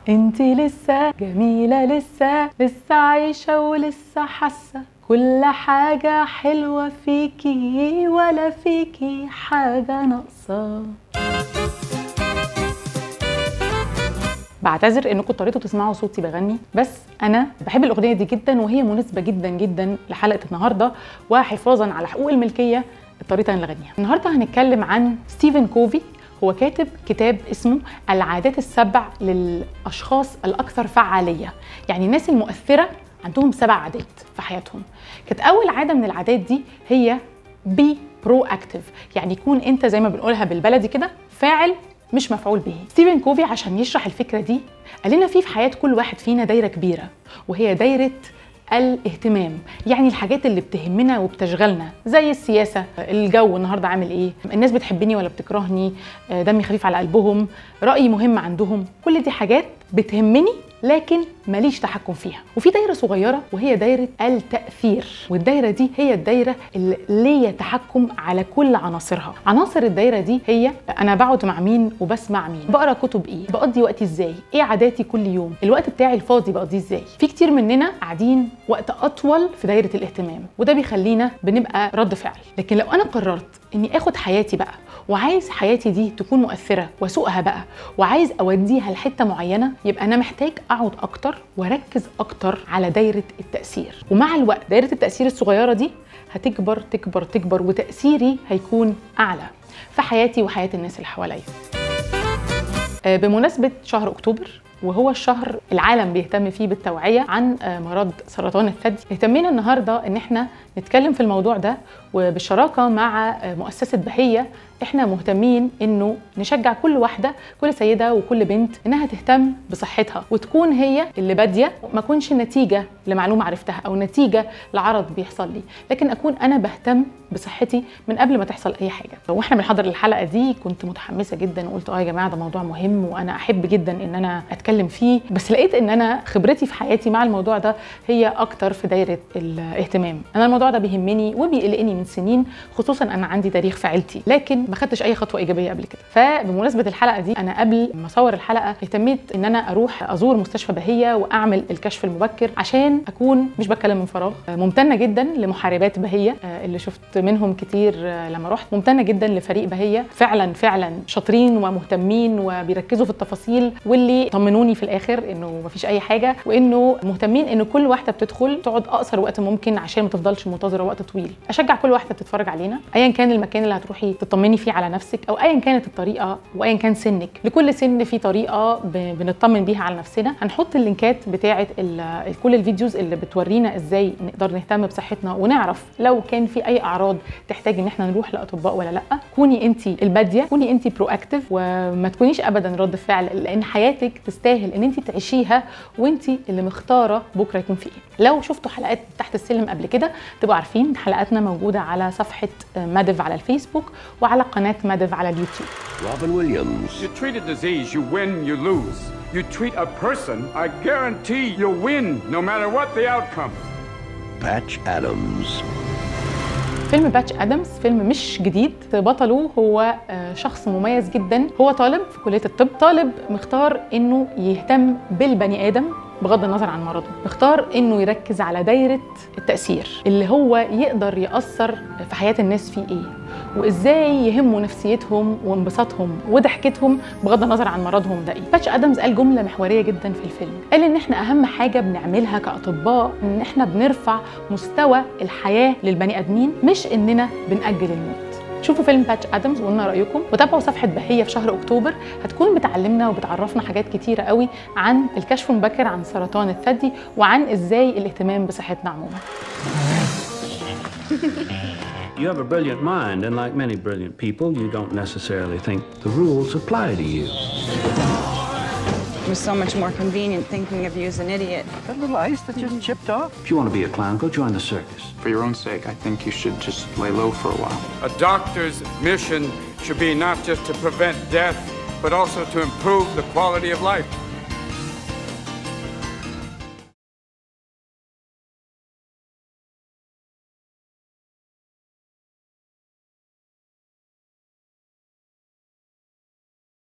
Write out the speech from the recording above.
انتي لسه جميلة لسه لسه عايشة ولسه حاسة كل حاجة حلوة فيكي ولا فيكي حاجة ناقصة بعتذر انكم اضطريتوا تسمعوا صوتي بغني بس انا بحب الاغنيه دي جدا وهي مناسبه جدا جدا لحلقه النهارده وحفاظا على حقوق الملكيه اضطريت انا اغنيها النهارده هنتكلم عن ستيفن كوفي هو كاتب كتاب اسمه العادات السبع للاشخاص الاكثر فعاليه يعني الناس المؤثره عندهم سبع عادات في حياتهم كانت اول عاده من العادات دي هي بي برو اكتف يعني يكون انت زي ما بنقولها بالبلدي كده فاعل مش مفعول به ستيفن كوفي عشان يشرح الفكره دي قال لنا في في حياه كل واحد فينا دايره كبيره وهي دايره الاهتمام يعني الحاجات اللي بتهمنا وبتشغلنا زي السياسة الجو النهاردة عامل ايه الناس بتحبني ولا بتكرهني دمي خفيف على قلبهم رأيي مهم عندهم كل دي حاجات بتهمني لكن ماليش تحكم فيها وفي دايره صغيره وهي دايره التاثير والدايره دي هي الدايره اللي ليا تحكم على كل عناصرها عناصر الدايره دي هي انا بقعد مع مين وبسمع مين بقرا كتب ايه بقضي وقتي ازاي ايه عاداتي كل يوم الوقت بتاعي الفاضي بقضيه ازاي في كتير مننا قاعدين وقت اطول في دايره الاهتمام وده بيخلينا بنبقى رد فعل لكن لو انا قررت اني اخد حياتي بقى وعايز حياتي دي تكون مؤثره واسوقها بقى وعايز اوديها لحته معينه يبقى انا محتاج اقعد اكتر واركز اكتر على دايره التاثير ومع الوقت دايره التاثير الصغيره دي هتكبر تكبر تكبر وتاثيري هيكون اعلى في حياتي وحياه الناس اللي حواليا بمناسبه شهر اكتوبر وهو الشهر العالم بيهتم فيه بالتوعيه عن مرض سرطان الثدي اهتمينا النهارده ان احنا نتكلم في الموضوع ده وبالشراكه مع مؤسسه بهيه احنا مهتمين انه نشجع كل واحده كل سيده وكل بنت انها تهتم بصحتها وتكون هي اللي باديه ما اكونش نتيجه لمعلومه عرفتها او نتيجه لعرض بيحصل لي لكن اكون انا بهتم بصحتي من قبل ما تحصل اي حاجه واحنا بنحضر الحلقه دي كنت متحمسه جدا وقلت اه يا جماعه ده موضوع مهم وانا احب جدا ان انا اتكلم فيه بس لقيت ان انا خبرتي في حياتي مع الموضوع ده هي اكتر في دايره الاهتمام انا الموضوع ده بيهمني وبيقلقني من سنين خصوصا انا عندي تاريخ في عيلتي لكن ما خدتش اي خطوه ايجابيه قبل كده فبمناسبه الحلقه دي انا قبل ما اصور الحلقه اهتميت ان انا اروح ازور مستشفى بهيه واعمل الكشف المبكر عشان اكون مش بتكلم من فراغ ممتنه جدا لمحاربات بهيه اللي شفت منهم كتير لما رحت ممتنه جدا لفريق بهيه فعلا فعلا شاطرين ومهتمين وبيركزوا في التفاصيل واللي طمنوني في الاخر انه مفيش اي حاجه وانه مهتمين ان كل واحده بتدخل تقعد اقصر وقت ممكن عشان ما تفضلش منتظره وقت طويل اشجع كل واحده تتفرج علينا ايا كان المكان اللي هتروحي تطمني فيه على نفسك او ايا كانت الطريقه وايا كان سنك لكل سن في طريقه بنطمن بيها على نفسنا هنحط اللينكات بتاعه كل الفيديوز اللي بتورينا ازاي نقدر نهتم بصحتنا ونعرف لو كان في اي اعراض تحتاج ان احنا نروح لاطباء ولا لا كوني انت الباديه كوني انت برو اكتف وما تكونيش ابدا رد فعل لان حياتك تستاهل ان انت تعيشيها وانت اللي مختاره بكره يكون في ايه لو شفتوا حلقات تحت السلم قبل كده تبقوا عارفين حلقاتنا موجوده على صفحه مادف على الفيسبوك وعلى قناه مادف على اليوتيوب Robin Williams. You treat a disease, you win, you lose. You treat a person, I guarantee you'll win no matter what the outcome. Patch Adams. فيلم باتش ادمز فيلم مش جديد بطله هو شخص مميز جدا هو طالب في كليه الطب طالب مختار انه يهتم بالبني ادم بغض النظر عن مرضه مختار انه يركز على دايره التاثير اللي هو يقدر ياثر في حياه الناس في ايه وازاي يهموا نفسيتهم وانبساطهم وضحكتهم بغض النظر عن مرضهم ده ايه باتش ادمز قال جمله محوريه جدا في الفيلم قال ان احنا اهم حاجه بنعملها كاطباء ان احنا بنرفع مستوى الحياه للبني ادمين مش اننا بناجل الموت شوفوا فيلم باتش ادمز وقولنا رايكم وتابعوا صفحه بهيه في شهر اكتوبر هتكون بتعلمنا وبتعرفنا حاجات كتيره قوي عن الكشف المبكر عن سرطان الثدي وعن ازاي الاهتمام بصحتنا عموما You have a brilliant mind, and like many brilliant people, you don't necessarily think the rules apply to you. It was so much more convenient thinking of you as an idiot. That little ice that just chipped off? If you want to be a clown, go join the circus. For your own sake, I think you should just lay low for a while. A doctor's mission should be not just to prevent death, but also to improve the quality of life.